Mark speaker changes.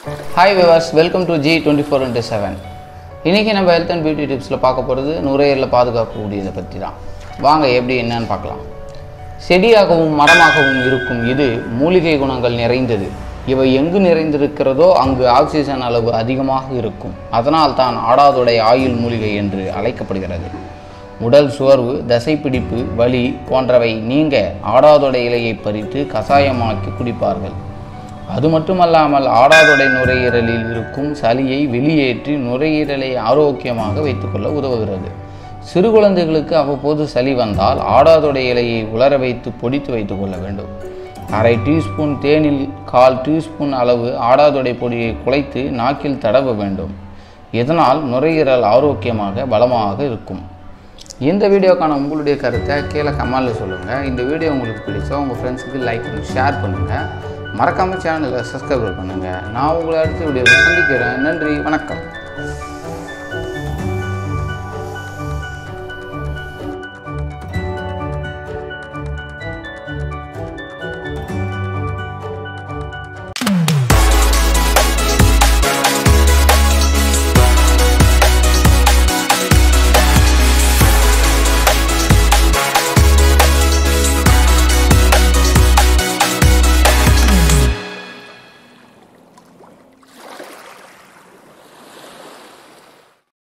Speaker 1: hi viewers welcome to G twenty four into seven இன்றைக்கி நம்ம health and beauty டிப்ஸில் பார்க்க போகிறது நுரையீரலை பாதுகாக்கக்கூடியதை பற்றி தான் வாங்க எப்படி என்னன்னு பார்க்கலாம் செடியாகவும் மரமாகவும் இருக்கும் இது மூலிகை குணங்கள் நிறைந்தது இவை எங்கு நிறைந்திருக்கிறதோ அங்கு ஆக்சிஜன் அளவு அதிகமாக இருக்கும் அதனால் தான் ஆடாதொடை ஆயுள் மூலிகை என்று அழைக்கப்படுகிறது உடல் சோர்வு தசைப்பிடிப்பு வலி போன்றவை நீங்க ஆடாதொடை இலையை பறித்து கசாயமாக்கி குடிப்பார்கள் அது மட்டுமல்லாமல் ஆடாதொடை நுரையீரலில் இருக்கும் சளியை வெளியேற்றி நுரையீரலை ஆரோக்கியமாக வைத்துக்கொள்ள உதவுகிறது சிறு குழந்தைகளுக்கு அவ்வப்போது சளி வந்தால் ஆடாதொடை இலையை உலர வைத்து பொடித்து வைத்துக் கொள்ள வேண்டும் அரை டீஸ்பூன் தேனில் கால் டீஸ்பூன் அளவு ஆடாதொடை பொடியை குழைத்து நாக்கில் தடவ வேண்டும் இதனால் நுரையீரல் ஆரோக்கியமாக பலமாக இருக்கும் இந்த வீடியோக்கான உங்களுடைய கருத்தை கீழே கமெண்டில் சொல்லுங்கள் இந்த வீடியோ உங்களுக்கு பிடிச்சா உங்கள் ஃப்ரெண்ட்ஸுக்கு லைக் பண்ணி ஷேர் பண்ணுங்கள் மறக்காமல் சேனலை சப்ஸ்கிரைப் பண்ணுங்கள் நான் உங்களை அடுத்த வீடியோவில் சந்திக்கிறேன் நன்றி வணக்கம்